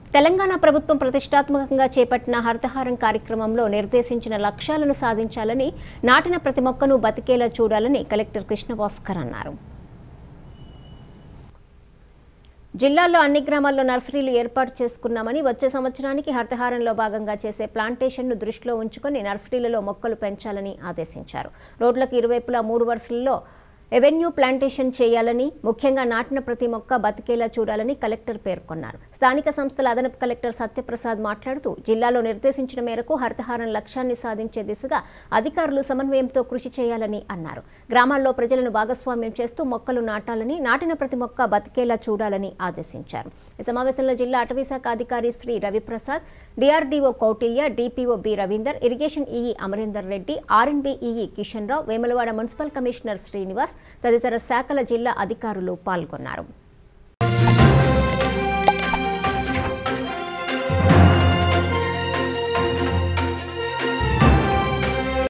తెలంగాణ ప్రభుత్వం ప్రతిష్టాత్మకంగా చేపట్టిన హరితహారం కార్యక్రమంలో నిర్దేశించిన లక్ష్యాలను సాధించాలని నాటిన ప్రతి మొక్కను బతికేలా చూడాలని కలెక్టర్ కృష్ణభాస్కర్ అన్నారు జిల్లాలో అన్ని గ్రామాల్లో నర్సరీలు ఏర్పాటు చేసుకున్నామని వచ్చే సంవత్సరానికి హరితహారంలో భాగంగా చేసే ప్లాంటేషన్ను దృష్టిలో ఉంచుకొని నర్సరీలలో మొక్కలు పెంచాలని ఆదేశించారు రోడ్లకు ఇరువైపులా మూడు వరుసలలో ఎవెన్యూ ప్లాంటేషన్ చేయాలని ముఖ్యంగా నాటిన ప్రతి మొక్క బతికేలా చూడాలని కలెక్టర్ పేర్కొన్నారు స్థానిక సంస్థల అదనపు కలెక్టర్ సత్యప్రసాద్ మాట్లాడుతూ జిల్లాలో నిర్దేశించిన మేరకు హరితహారం లక్ష్యాన్ని సాధించే దిశగా అధికారులు సమన్వయంతో కృషి చేయాలని అన్నారు గ్రామాల్లో ప్రజలను భాగస్వామ్యం చేస్తూ మొక్కలు నాటాలని నాటిన ప్రతి మొక్క బతికేలా చూడాలని ఆదేశించారు ఈ సమావేశంలో జిల్లా అటవీశాఖ అధికారి Shri Raviprasad DRDO Kautilya DPO B Ravinder irrigation EE Amarender Reddy RNB EE Kishan Rao Vemulawada municipal commissioner Srinivas తదితర శాఖల జిల్లా అధికారులు పాల్గొన్నారు